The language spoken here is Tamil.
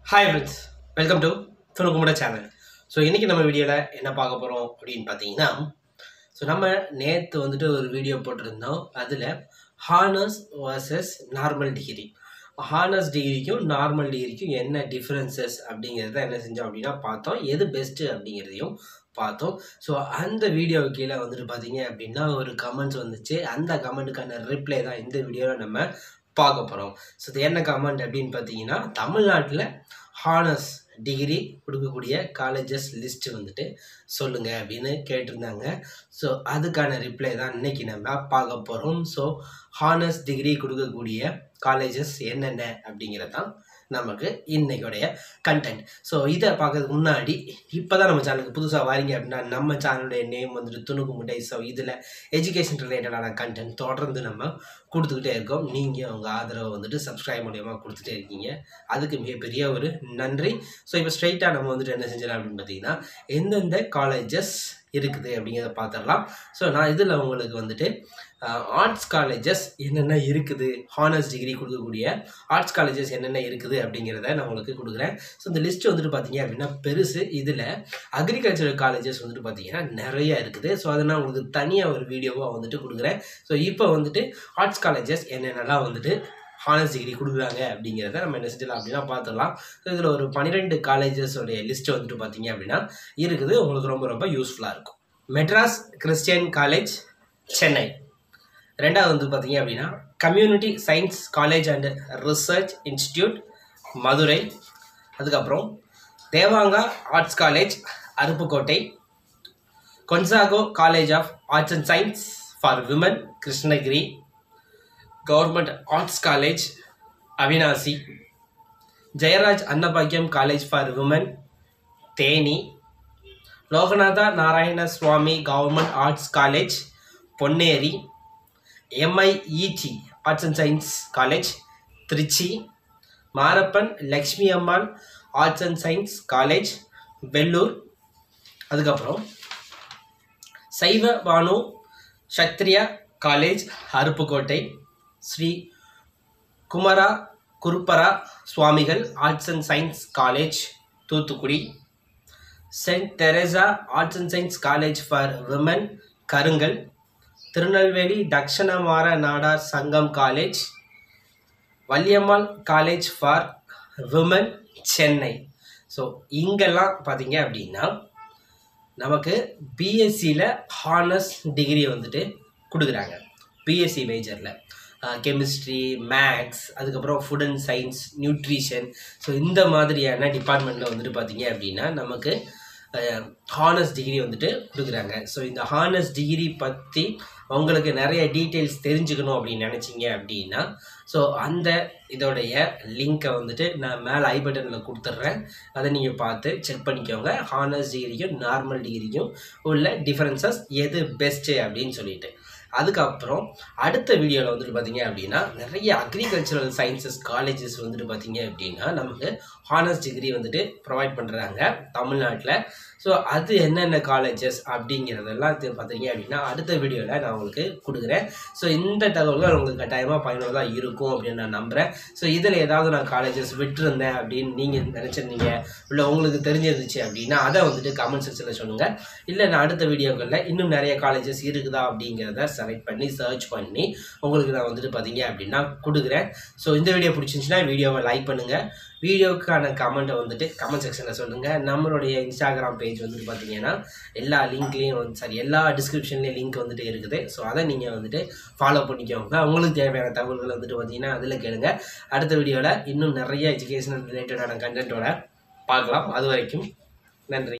ஹாய் ஃப்ரெண்ட்ஸ் வெல்கம் டு துணுக்குமுட சேனல் ஸோ இன்றைக்கி நம்ம வீடியோவில் என்ன பார்க்க போகிறோம் அப்படின்னு பார்த்தீங்கன்னா ஸோ நம்ம நேற்று வந்துட்டு ஒரு வீடியோ போட்டிருந்தோம் அதில் honours versus normal degree honours டிகிரிக்கும் நார்மல் டிகிரிக்கும் என்ன டிஃப்ரென்சஸ் அப்படிங்கிறத என்ன செஞ்சோம் அப்படின்னா பார்த்தோம் எது பெஸ்ட்டு அப்படிங்கிறதையும் பார்த்தோம் ஸோ அந்த வீடியோ கீழே வந்துட்டு பார்த்தீங்க அப்படின்னா ஒரு கமெண்ட்ஸ் வந்துச்சு அந்த கமெண்ட்டுக்கான ரிப்ளை தான் இந்த வீடியோவில் நம்ம பார்க்க போகிறோம் ஸோ இது என்ன கமெண்ட் அப்படின்னு பார்த்தீங்கன்னா தமிழ்நாட்டில் ஹானர்ஸ் டிகிரி கொடுக்கக்கூடிய காலேஜஸ் லிஸ்ட்டு வந்துட்டு சொல்லுங்கள் அப்படின்னு கேட்டிருந்தாங்க ஸோ அதுக்கான ரிப்ளை தான் இன்னைக்கு நம்ம பார்க்க போகிறோம் ஸோ ஹானர்ஸ் டிகிரி கொடுக்கக்கூடிய காலேஜஸ் என்னென்ன அப்படிங்கிறது தான் நமக்கு இன்னைக்குடைய கண்டென்ட் ஸோ இதை பார்க்கறதுக்கு முன்னாடி இப்போ தான் நம்ம சேனலுக்கு புதுசாக வாரீங்க அப்படின்னா நம்ம சேனலுடைய நேம் வந்துட்டு துணுக்கு முட்டை ஸோ இதில் எஜுகேஷன் ரிலேட்டடான கண்டென்ட் தொடர்ந்து நம்ம கொடுத்துக்கிட்டே இருக்கோம் நீங்கள் உங்கள் ஆதரவை வந்துட்டு சப்ஸ்கிரைப் மூலியமாக கொடுத்துட்டே இருக்கீங்க அதுக்கு மிகப்பெரிய ஒரு நன்றி ஸோ இப்போ ஸ்ட்ரைட்டாக நம்ம வந்துட்டு என்ன செஞ்சிடலாம் அப்படின்னு பார்த்தீங்கன்னா எந்தெந்த காலேஜஸ் இருக்குது அப்படிங்கிறத பார்த்துடலாம் ஸோ நான் இதில் உங்களுக்கு வந்துட்டு ஆர்ட்ஸ் காலேஜஸ் என்னென்ன இருக்குது ஹானர்ஸ் டிகிரி கொடுக்கக்கூடிய ஆர்ட்ஸ் காலேஜஸ் என்னென்ன இருக்குது அப்படிங்கிறத நான் உங்களுக்கு கொடுக்குறேன் ஸோ இந்த லிஸ்ட் வந்துட்டு பார்த்தீங்க அப்படின்னா பெருசு இதில் அக்ரிகல்ச்சரல் காலேஜஸ் வந்துட்டு பார்த்தீங்கன்னா நிறைய இருக்குது ஸோ அதை நான் உங்களுக்கு தனியாக ஒரு வீடியோவாக வந்துட்டு கொடுக்குறேன் ஸோ இப்போ வந்துட்டு ஆர்ட்ஸ் காலேஜஸ் என்னென்னலாம் வந்துட்டு ஹானர்ஸ் டிகிரி கொடுக்குறாங்க அப்படிங்கிறத நம்ம என்ன செஞ்சலாம் அப்படின்னா பார்த்துடலாம் ஸோ இதில் ஒரு பன்னிரெண்டு காலேஜஸோடைய லிஸ்ட்டு வந்துட்டு பார்த்தீங்க அப்படின்னா இருக்குது உங்களுக்கு ரொம்ப ரொம்ப யூஸ்ஃபுல்லாக இருக்கும் மெட்ராஸ் கிறிஸ்டியன் காலேஜ் சென்னை ரெண்டாவது வந்து பார்த்தீங்க அப்படின்னா community science college and research institute Madurai அதுக்கப்புறம் Devanga arts college Aruppukottai Gonzaga college of arts and science for women Krishnagiri government arts college Avinashi Jayaraj Annapackiam college for women Theni Loganatha Narayana Swamy government arts college Ponneri MIET arts and science college Trichy Marappan Lakshmi Ammal arts and science college Vellore அதுக்கப்புறம் Saiva Bhanu Kshatriya college Aruppukottai Sri Kumara Gurupara Swamigal arts and science college Thoothukudi saint Teresa arts and science college for women Karungal Tirunelveli Dakshinamara Nadar Sangam college Valliammal college for women Chennai so இங்கெல்லாம் பார்த்தீங்க அப்படின்னா நமக்கு பிஎஸ்சியில் ஹானர்ஸ் டிகிரி வந்துட்டு கொடுக்குறாங்க பிஎஸ்சி மேஜரில் கெமிஸ்ட்ரி மேக்ஸ் அதுக்கப்புறம் food and science nutrition so இந்த மாதிரியான டிபார்ட்மெண்ட்டில் வந்துட்டு பார்த்தீங்க அப்படின்னா நமக்கு ஹானர்ஸ் டிகிரி வந்துட்டு கொடுக்குறாங்க ஸோ இந்த ஹானர்ஸ் டிகிரி பற்றி உங்களுக்கு நிறைய டீட்டெயில்ஸ் தெரிஞ்சுக்கணும் அப்படின்னு நினச்சிங்க அப்படின்னா ஸோ அந்த இதோடைய லிங்க்கை வந்துட்டு நான் மேலே ஐ பட்டனில் கொடுத்துட்றேன் அதை நீங்கள் பார்த்து செக் பண்ணிக்கோங்க ஹானர்ஸ் டிகிரிக்கும் நார்மல் டிகிரிக்கும் உள்ள டிஃப்ரென்சஸ் எது பெஸ்ட்டு அப்படின்னு சொல்லிட்டு அதுக்கப்புறம் அடுத்த வீடியோவில் வந்துட்டு பார்த்தீங்க அப்படின்னா நிறைய அக்ரிகல்ச்சரல் சயின்சஸ் காலேஜஸ் வந்துட்டு பார்த்தீங்க அப்படின்னா நமக்கு ஹானர்ஸ் டிகிரி வந்துட்டு ப்ரொவைட் பண்ணுறாங்க தமிழ்நாட்டில் ஸோ அது என்னென்ன காலேஜஸ் அப்படிங்கிறதெல்லாம் பார்த்தீங்க அப்படின்னா அடுத்த வீடியோவில் நான் உங்களுக்கு கொடுக்குறேன் ஸோ இந்த தகவல்கள் உங்களுக்கு கட்டாயமாக பயனுள்ளதாக இருக்கும் அப்படின்னு நான் நம்புகிறேன் ஸோ இதில் ஏதாவது நான் காலேஜஸ் விட்டுருந்தேன் அப்படின்னு நீங்கள் நினச்சிருந்தீங்க இல்லை உங்களுக்கு தெரிஞ்சிருந்துச்சு அப்படின்னா அதை வந்துட்டு கமெண்ட் செக்ஷனில் சொல்லுங்கள் இல்லை நான் அடுத்த வீடியோக்களில் இன்னும் நிறைய காலேஜஸ் இருக்குதா அப்படிங்கிறத செலக்ட் பண்ணி சர்ச் பண்ணி உங்களுக்கு நான் வந்துட்டு பார்த்தீங்க அப்படின்னா கொடுக்குறேன் ஸோ இந்த வீடியோ பிடிச்சிருந்துச்சுன்னா வீடியோவை லைக் பண்ணுங்கள் வீடியோக்கான கமெண்ட்டை வந்துட்டு கமெண்ட் செக்ஷனில் சொல்லுங்கள் நம்மளுடைய இன்ஸ்டாகிராம் பேஜ் வந்துட்டு பார்த்தீங்கன்னா எல்லா லிங்க்லேயும் வந்து சாரி எல்லா டிஸ்கிரிப்ஷன்லேயும் லிங்க் வந்துட்டு இருக்குது ஸோ அதை நீங்கள் வந்துட்டு ஃபாலோ பண்ணிக்கோங்க உங்களுக்கு தேவையான தகவல்கள் வந்துட்டு பார்த்தீங்கன்னா அதில் கேளுங்க அடுத்த வீடியோவில் இன்னும் நிறைய எஜுகேஷனல் ரிலேட்டடான கண்டென்ட்டோட பார்க்கலாம் அது வரைக்கும் நன்றி